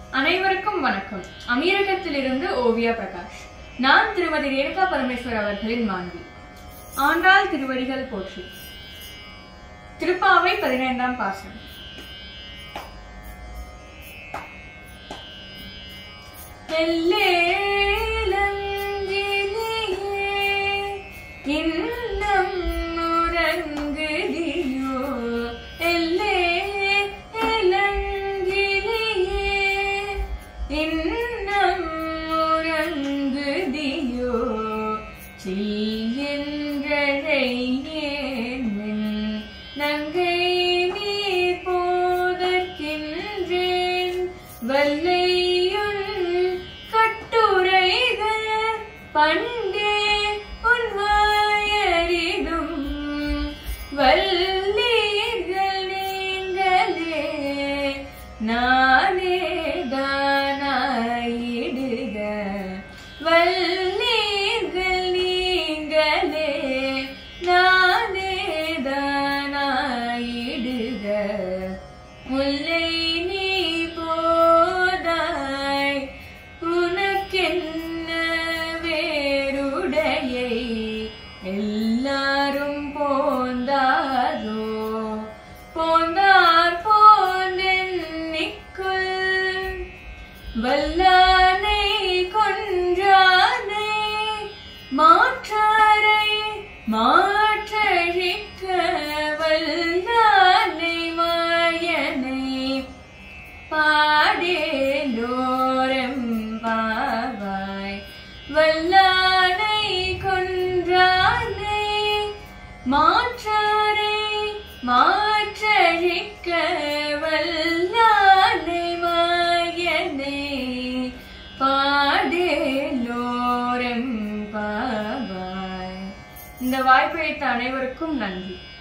அனைவருக்கும் வணக்கம் அமீரகத்திலிருந்து ஓவியா பிரகாஷ் நான் திருமதி ரேணுகா பரமேஸ்வர் அவர்களின் மாண்பி ஆண்டாள் திருவடிகள் போற்றி திருப்பாவை பதினைந்தாம் பாசனம் எல்லேலங்கிலியே இன்னம் உறங்குதியோ எல்லே இலங்கிலியே இன்னம் உறங்குதியோ சில்லென்றழையேன் நங்கை நீர் போதற்கின்றேன் வல்லையுன் கட்டுரைகள் பண்டே உன் வாயறிதும் வல்லீர்கள் நீங்களே நானே தானாயிடுக வல்லீர்கள் நீங்களே நானே தானாயிடுக முல்லை நீ போதாய் உனக்கென்ன வேறுடையை எல்லாரும் போந்தாரோ போந்தார் போனென்னிக்குள் வல்லானை கொன்றானை மாற்றாரை மாற்றழிக்க வல்லானை மாயனை பாடேலோரம் பாவாய் வல்லானை கொன்றானை மாற்றாரை மாற்றழிக்க வல்லானை மாயனை பாடேலோரம் பாவாய் இந்த வாய்ப்பளித்த அனைவருக்கும் நன்றி